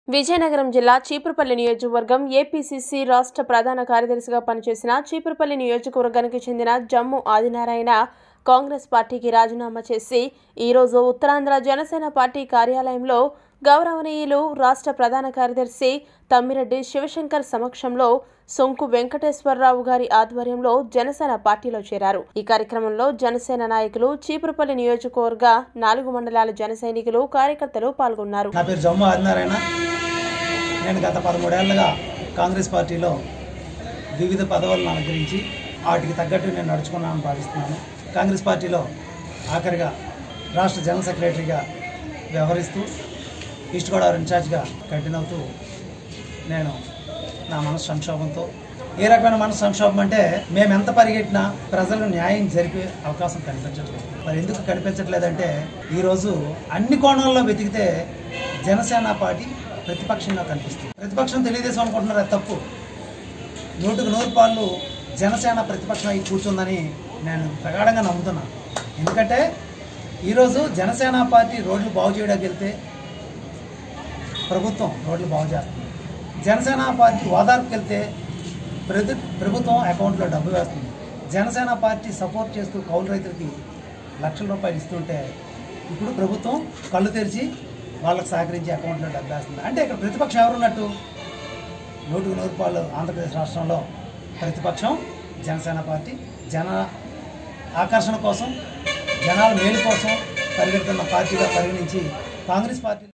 విజయనగరం జిల్లా చీపురుపల్లి నియోజకవర్గం ఏపీసీసీ రాష్ట్ర ప్రధాన కార్యదర్శిగా పనిచేసిన చీపురుపల్లి నియోజకవర్గానికి చెందిన జమ్ము ఆదినారాయణ కాంగ్రెస్ పార్టీకి రాజీనామా చేసి ఈరోజు ఉత్తరాంధ్ర జనసేన పార్టీ కార్యాలయంలో గౌరవనీయులు రాష్ట్ర ప్రధాన కార్యదర్శి తమ్మిరెడ్డి శివశంకర్ సమక్షంలో సొంకు వెంకటేశ్వరరావు గారి ఆధ్వర్యంలో జనసేన పార్టీలో చేరారు ఈ కార్యక్రమంలో జనసేన నాయకులు చీపురుపల్లి నియోజకవర్గ నాలుగు మండలాల జన సైనికులు కార్యకర్తలు పాల్గొన్నారు నా పేరు జమ్ము ఆదినారాయణ నేను గత పదమూడేళ్లుగా కాంగ్రెస్ పార్టీలో వివిధ పదవులను అలంకరించి వాటికి తగ్గట్టు నేను నడుచుకున్నానని భావిస్తున్నాను కాంగ్రెస్ పార్టీలో ఆఖరిగా రాష్ట్ర జనరల్ సెక్రటరీగా వ్యవహరిస్తూ ఈస్ట్ గోదావరి ఇన్ఛార్జ్గా కంటిన్యూ అవుతూ నేను నా మనసు సంక్షోభంతో ఏ రకమైన మనసు సంక్షోభం అంటే మేము ఎంత పరిగెట్టినా ప్రజలకు న్యాయం జరిపే అవకాశం కనిపించట్లేదు మరి ఎందుకు కనిపించట్లేదంటే ఈరోజు అన్ని కోణాల్లో వెతికితే జనసేన పార్టీ ప్రతిపక్షంగా కనిపిస్తుంది ప్రతిపక్షం తెలుగుదేశం అనుకుంటున్నారు అది తప్పు నూటికి నూరు పాళ్ళు జనసేన ప్రతిపక్షం అయి కూర్చుందని నేను ప్రగాఢంగా నమ్ముతున్నాను ఎందుకంటే ఈరోజు జనసేన పార్టీ రోడ్లు బాగు చేయడానికి వెళ్తే ప్రభుత్వం రోడ్లు బాగు చేస్తుంది జనసేన పార్టీ ఓదార్పుకి వెళ్తే ప్రతి ప్రభుత్వం అకౌంట్లో డబ్బు వేస్తుంది జనసేన పార్టీ సపోర్ట్ చేస్తూ కౌలు రైతులకి లక్షల రూపాయలు ఇస్తుంటే ఇప్పుడు ప్రభుత్వం కళ్ళు తెరిచి వాళ్ళకి సహకరించి అకౌంట్లో డబ్బు వేస్తుంది అంటే ఇక్కడ ప్రతిపక్షం ఎవరున్నట్టు నూటికి నూరు రూపాయలు ఆంధ్రప్రదేశ్ రాష్ట్రంలో ప్రతిపక్షం జనసేన పార్టీ జన ఆకర్షణ కోసం జనాల మేలు కోసం పరిగెడుతున్న పార్టీగా పరిగణించి కాంగ్రెస్ పార్టీ